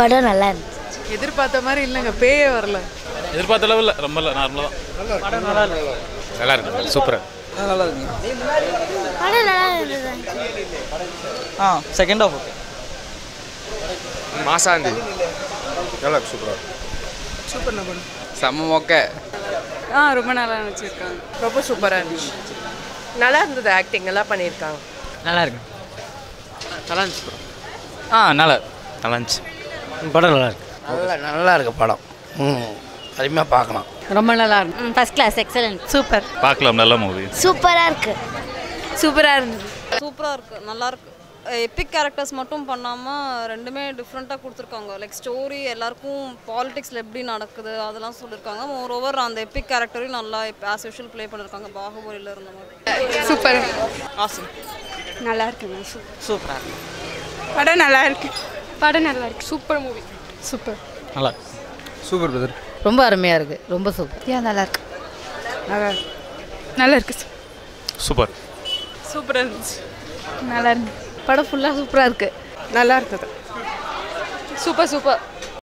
படம் நல்லா இருந்துச்சு எதிர்பார்த்த மாதிரி இல்லைங்க பேயே வரல எதிர்பார்த்த லெவலில் ரொம்ப இல்லை நார்மலாக தான் நல்லா இருக்கு சூப்பராக நல்லா இருக்குங்க படம் நல்லா இருந்தது ஆ செகண்ட் ஆஃப் ஓகே மாசாந்தி நல்லா இருக்கு சூப்பராக சூப்பர் படம் செம்ம மொக்க ஆ ரொம்ப நல்லா நடிச்சிருக்காங்க ரொம்ப சூப்பராக இருந்துச்சு நல்லா இருந்தது ஆக்டிங் எல்லாம் பண்ணியிருக்காங்க நல்லா இருக்கு நல்லா இருந்துச்சு bro. ஆ நல்லா நல்லா இருந்துச்சு படம் நல்லா இருக்கு நல்லா நல்லா இருக்கு படம் ம் அருமையாக பார்க்கலாம் ரொம்ப நல்லா இருக்கு ஃபர்ஸ்ட் கிளாஸ் எக்ஸலன்ட் சூப்பர் பார்க்கலாம் நல்ல மூவி சூப்பராக இருக்கு சூப்பராக இருந்தது சூப்பராக இருக்குது நல்லாயிருக்கு எபிக் கேரக்டர்ஸ் மட்டும் பண்ணாமல் ரெண்டுமே டிஃப்ரெண்ட்டாக கொடுத்துருக்காங்க லைக் ஸ்டோரி எல்லாருக்கும் பாலிடிக்ஸில் எப்படி நடக்குது அதெல்லாம் சொல்லியிருக்காங்க மோர் ஓவர் அந்த எபிக் கேரக்டரையும் நல்லா ஆஸ் யூஷுவல் ப்ளே பண்ணியிருக்காங்க பாகுபலியில் இருந்த மாதிரி சூப்பர் ஆசம் நல்லா இருக்குங்க சூப்பராக இருக்கு படம் நல்லா இருக்கு படம் நல்லா இருக்கு சூப்பர் மூவி சூப்பர் நல்லா சூப்பர் பிரதர் ரொம்ப அருமையாக இருக்குது ரொம்ப சூப்பர் ஏன் நல்லா இருக்கு நல்லா இருக்கு நல்லா இருக்கு சூப்பர் சூப்பராக இருந்துச்சு நல்லா இருந்துச்சு படம் ஃபுல்லாக சூப்பராக இருக்கு நல்லா இருக்குது சூப்பர் சூப்பர்